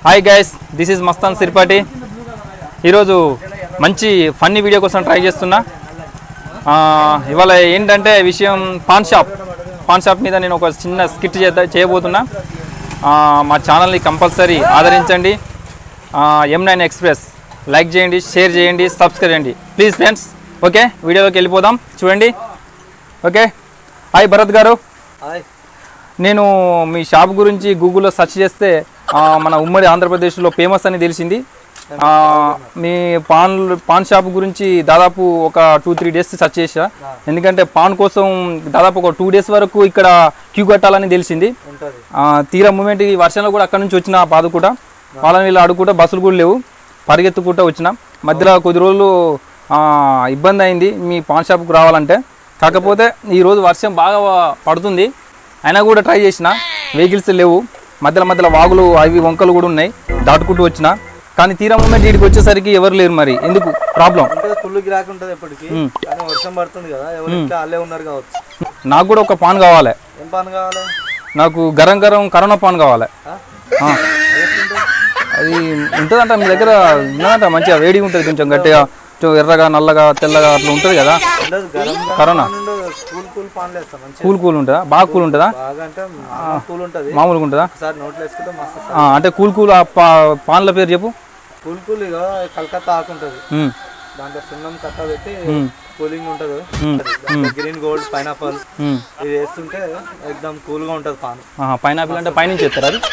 Hi guys this is Mastan Siripati ఈరోజు మంచి funny video కోసం ట్రై చేస్తున్నా ఆ, ఇవాళ ఏంటంటే విషయం పాన్ షాప్ పాన్ షాప్ మీద నేను ఒక చిన్న స్కిట్ చేద్దా చేయబోతున్నా ఆ, మా ఛానల్ని కంపల్సరీ ఆదరించండి ఎం నైన్ ఎక్స్ప్రెస్ లైక్ చేయండి షేర్ చేయండి సబ్స్క్రైబ్ చేయండి ప్లీజ్ ఫ్రెండ్స్ ఓకే వీడియోలోకి వెళ్ళిపోదాం చూడండి ఓకే హాయ్ భరత్ గారు హాయ్ నేను మీ షాప్ గురించి గూగుల్లో సెర్చ్ చేస్తే ఆ, మన ఉమ్మడి ఆంధ్రప్రదేశ్లో ఫేమస్ అని తెలిసింది ఆ, మీ పాన్ పాన్ షాప్ గురించి దాదాపు ఒక టూ త్రీ డేస్ సెర్చ్ చేసా ఎందుకంటే పాన్ కోసం దాదాపు ఒక టూ డేస్ వరకు ఇక్కడ క్యూ కట్టాలని తెలిసింది ఉంటుంది ఆ, తీరా మూమెంట్ ఈ వర్షంలో కూడా అక్కడ నుంచి వచ్చిన బాధ కూడా వాళ్ళని వీళ్ళు అడుగుకుంటా బస్సులు కూడా లేవు పరిగెత్తుకుంటూ వచ్చిన మధ్యలో కొద్ది రోజులు ఆ, ఇబ్బంది అయింది మీ పాన్ షాప్కి రావాలంటే కాకపోతే ఈరోజు వర్షం బాగా పడుతుంది అయినా కూడా ట్రై చేసిన వెహికల్స్ లేవు మధ్యలో మధ్యలో వాగులు అవి వంకలు కూడా ఉన్నాయి దాటుకుంటూ వచ్చిన కానీ తీరా మూమెంట్ వీడికి వచ్చేసరికి ఎవరు లేరు మరి ఎందుకు ప్రాబ్లం ఉంటుంది ఫుల్ గిరాకీ ఉంటుంది ఎప్పటికి కానీ వర్షం పడుతుంది కదా ఎవరు ఇంకా అల్లే ఉన్నారు కావచ్చు నాకు కూడా ఒక పాన్ కావాలి ఏం పని కావాలి నాకు గరం గరం కరోనా పాన్ కావాలి ఆ? ఆ. ఎట్లుంటుంది? అది ఉంటుందంట మీ దగ్గర ఉన్నదంట మంచిగా వేడిగా ఉంటుంది కొంచెం గట్టిగా కొంచెం ఎర్రగా నల్లగా తెల్లగా అట్లా ఉంటుంది కదా ఉండదు గరం కరోనా. పాన్ ఉండదు కూల్ కూల్ పాన్లు వేస్తాం మంచిగా కూల్ కూల్ ఉంటుందా బాగా కూల్ ఉంటుందా బాగా అంటే కూల్ ఉంటుంది మామూలుగా ఉంటుందా ఒకసారి నోట్లో వేసుకుంటే మస్తు ఆ, అంటే కూల్ కూల్ ఆ పా పాన్ల పేరు చెప్పు కూల్ కూల్ ఇక కలకత్తా ఆకుంటుంది ఉమ్, దాంట్లో సున్నం కట్ట పెట్టి ఉమ్, కూలింగ్ ఉంటుంది um, green gold pineapple um. ఇది వేస్తుంటే ఎక్దమ్ కూల్గా ఉంటుంది పాన్ ఆహా, పైనాపిల్ అంటే పైనుంచి ఎత్తారు అది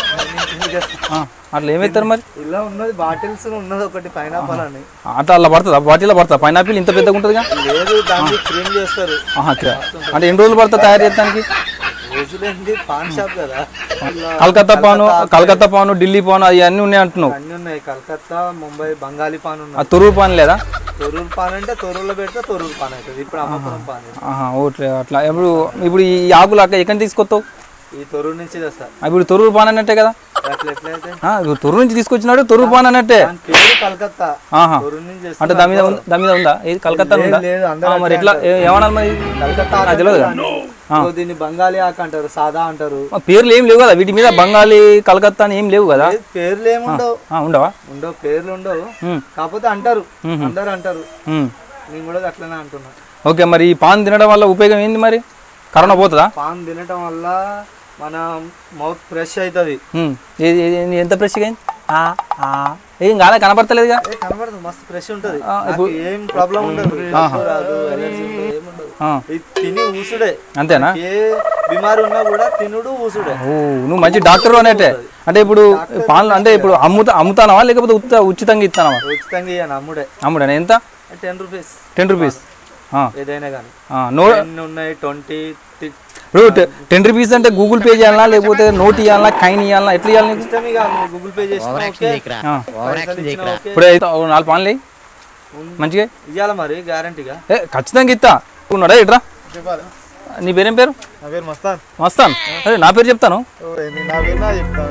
ఆ, అట్లా ఏం ఎత్తారు మరి ఇలా ఉన్నది బాటిల్స్ ఉన్నది ఒకటి పైనాపల్ అని అట్లా అలా పడుతుందా బాటిల్లో పడుతుందా పైనాపిల్ ఇంత పెద్దగా ఉంటుందిగా లేదు దాన్ని క్రీమ్ చేస్తారు ఆహా, అట్లా. అంటే ఎన్ని రోజులు పడుతుంది తయారు చేయడానికి రోజులేంది పాన్ షాప్ కదా ఇలా కలకత్తా పాను కలకత్తా పాను ఢిల్లీ పాను అవి అన్నీ ఉన్నాయి అంటున్నావు అన్ని ఉన్నాయి కలకత్తా ముంబై బంగాళీ పాన్ ఆ ఉన్నాయి తొరుగు పాన్ లేదా తొరూరు పాన్ అంటే తొరూరులో పెడితే తొరూరు పాన్ అవుతుంది ఇప్పుడు అమ్మపురం పాన్ ఇది. ఆహా, ఓట్లే అట్లా ఇప్పుడు ఇప్పుడు ఈ ఆకులు అక్కడ ఎక్కడి నుంచి తీసుకొస్తావు ఈ తొరూరు నుంచి తెస్తారు ఇప్పుడు తొర్రూరు పాన్ అన్నట్టే కదా అట్లా ఎట్లయితే ఆ, ఇప్పుడు తొర్రూరు నుంచి తీసుకొచ్చినాడు తొర్రూరు పాన్ అన్నట్టే దాని పేరు కలకత్తా ఆహా తొరూరు నుంచి అంటే దాని మీద ఉందా దాని మీద ఉందా ఏది కలకత్తా ఉందా లేదు ఆ, అందరూ మరి ఎట్లా ఏ- ఏమనాలి మరి కలకత్తా నాకు తెలియదు కదా. సో దీన్ని బంగాళీ ఆకు అంటారు సాదా అంటారు ఆ, పేర్లు ఏం లేవు కదా వీటి మీద బంగాళీ కలకత్తా అని ఏం లేవు కదా ఏ పేర్లు ఏముండవు ఆ, ఉండవా ఉండవు పేర్లు ఉండవు ఉమ్, కాకపోతే అంటారు అందరు అంటారు ఉమ్. నేను కూడా అట్లనే అంటున్నా ఓకే మరి ఈ పాన్ తినడం వల్ల ఉపయోగం ఏంది మరి కరోనా పోతుందా పాన్ తినటం వల్ల మన మౌత్ ఫ్రెష్ అవుతుంది ఉమ్. ఏది- ఏది- ఏది- ఎంత ఫ్రెష్గా అయింది ఆ, ఆ. ఏం కాలే కనపడతలేదుగా ఏ కనబడదు మస్తు ఫ్రెష్ ఉంటుంది ఆ, నాకు ఏం ప్రాబ్లం ఉండదు దగ్గు రాదు ఎలర్జీ ఉండదు ఏముండదు ఆ, ఇది తిని ఊసుడే అంతేనా ఏ బిమారి ఉన్నా కూడా తినుడు ఊసుడే ఓ నువ్వు మంచి డాక్టర్ అనేటే అంటే ఇప్పుడు పాన్లు అంటే ఇప్పుడు అమ్ముతా అమ్ముతానవా లేకపోతే ఉత్త ఉచితంగా ఇస్తానవా ఉచితంగా ఇయ్యను అమ్ముడే అమ్ముడేనా ఎంత టెన్ రూపీస్ టెన్ రూపీస్ ఆ, ఏదైనా కానీ ఆ, నో టెన్ ఉన్నాయి ట్వంటీ ఇప్పుడు టె- టెన్ రూపీస్ అంటే గూగుల్ పే చేయాలా లేకపోతే నోట్ ఇవ్వాలా కైన్ ఇవ్వాలా ఎట్లా ఇవ్వాలి నీకు ఇష్టం ఇక నువ్వు గూగుల్ పే చేసినా ఓకే ఆ, పైసలు ఇచ్చినా ఓకే ఇప్పుడు అయితే ఓ నాలుగు పాన్లు వేయి. మంచిగా ఇవ్వాల మరి గ్యారంటీగా ఏ ఖచ్చితంగా ఇస్తా ఉన్నాడా ఇట్రా చెప్పాలి నీ పేరేం పేరు నా పేరు మస్తాన్ మస్తాన్ అదే నా పేరు చెప్తాను నా పేరు నా చెప్తాను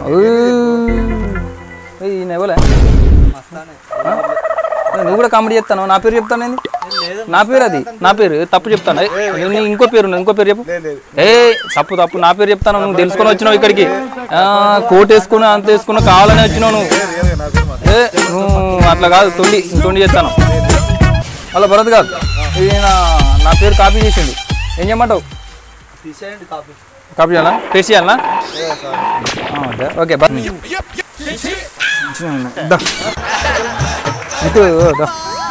ఈయన ఇవ్వలే మస్తానే నువ్వు కూడా కామెడీ చెప్తాను నా పేరు చెప్తాను ఏంది లేదు నా పేరు అది నా పేరు తప్పు చెప్తాను ఏ, నీ ఇంకో పేరు ఉన్నది, ఇంకో పేరు చెప్పు లేదు ఏ తప్పు తప్పు నా పేరు చెప్తాను నువ్వు తెలుసుకొని వచ్చినావు ఇక్కడికి ఆ, కోట్ వేసుకుని అంత వేసుకుని కావాలని వచ్చినావు నువ్వు నా పేరు మస్తాన్ ఏ నువ్వు అట్లా కాదు తొండి తొండి చేస్తాను అలా భరత్ కాదు ఈయన నా పేరు కాపీ చేసిండు ఏం చేయమంటావు తీసేయండి కాపీ కాపీ చేయాలా టేస్ట్ చేయాలా ఆ, అదే. ఓకే బా దా. ఇటు, దా.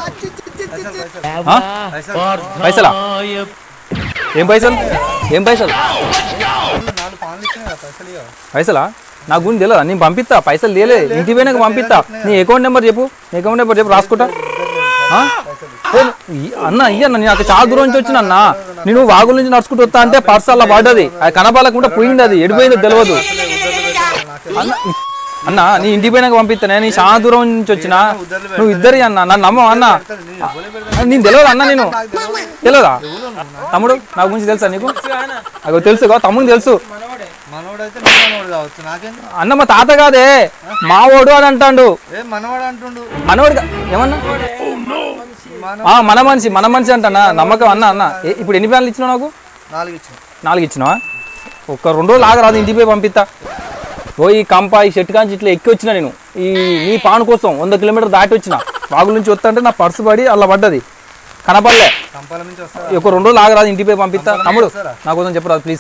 ఆ? పైసలా ఏం పైసలు ఏం పైసలు నాలుగు పాన్లు ఇచ్చినా కదా పైసలు ఇవ్వ పైసలా నా గురించి తెలియదా నేను పంపిస్తా పైసలు తీయలే ఇంటికి పోయినాక పంపిస్తా నీ అకౌంట్ నెంబర్ చెప్పు నీ అకౌంట్ నెంబర్ చెప్పు రాసుకుంటా ఆ? ఏ, ఈ- అన్న ఇయ్యన్న నేను అక్కడ చాలా దూరం నుంచి వచ్చిన అన్న నేను వాగుల నుంచి నడుచుకుంటూ వస్తా అంటే పర్స్ అలా పడ్డది అది కనపాలకుండా పోయింది అది ఎడిపోయిందో తెలియదు అన్న అన్న నీ ఇంటికి పోయినాక పంపిస్తానే నీ చాలా దూరం నుంచి వచ్చిన నువ్వు ఇద్దరి అన్న నన్ను నమ్మవు అన్న నేను తెలియదు అన్న నేను తెలియదా తమ్ముడు నా గురించి తెలుసా నీకు అగో తెలుసు కదా తమ్ముడు తెలుసు మనవాడైతే నీ మనవాడు కావచ్చు నాకేం అన్న మా తాత కాదే మావోడు అని అంటాడు ఏ మనవాడు అంటుండు మనోడు కా- ఏమన్నా మన ఆ, మన మనిషి మన మనిషి అంటన్నా నమ్మకం అన్న అన్న ఏ- ఇప్పుడు ఎన్ని ప్యాన్లు ఇచ్చినావు నాకు నాలుగు ఇచ్చిన నాలుగు ఇచ్చినావా ఒక్క రెండు రోజులు ఆగరాదు ఇంటికి పోయి పంపిస్తా ఓ ఈ కంప ఈ చెట్టు కాంచి ఇట్లా ఎక్కి వచ్చిన నేను ఈ నీ పాను కోసం వంద కిలోమీటర్ దాటి వచ్చిన వాగుల నుంచి వస్తా అంటే నా పర్సు పడి అలా పడ్డది కనపడలే కంపాల నుంచి వస్తారా ఒక రెండు రోజులు ఆగరాదు ఇంటికి పోయి పంపిస్తా తమ్ముడు నా కోసం చెప్పరాదు ప్లీజ్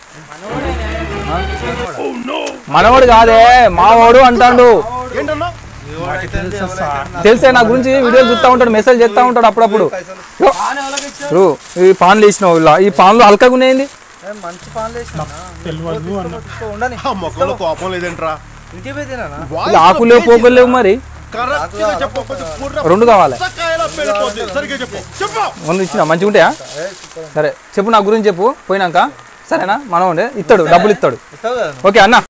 మనవాడు కాదే మావాడు అంటాడు ఏంటన్నా తెలిసే నా గురించి వీడియోలు చూస్తూ ఉంటాడు మెసేజ్ చేస్తూ ఉంటాడు అప్పుడప్పుడు పైసలు యో, పాన్ ఎవరికి ఇచ్చినావు? బ్రో, ఈ పాన్లు వేసినావు ఇలా ఈ పాన్లు హల్కగా ఉన్నాయండి ఏ, మంచి పాన్లు వేసినా ఉండని ఆ మొక్కలో కోపం లేదేంట్రా ఇంటికి పోయి తినానా ఇలా ఆకులు లేవు పోకులు లేవు మరి కరెక్ట్ గా చెప్పు కొంచెం పూర్ణ రెండు కావాలి పుస్తకాయలా పెళ్ళిపోతుంది సరిగ్గా చెప్పు చెప్పు వంద ఇచ్చిన మంచిగా ఉంటాయా సరే చెప్పు నా గురించి చెప్పు పోయినాక సరేనా మనం ఉండే ఇస్తాడు డబ్బులు ఇస్తాడు ఇస్తావు కదా ఓకే అన్న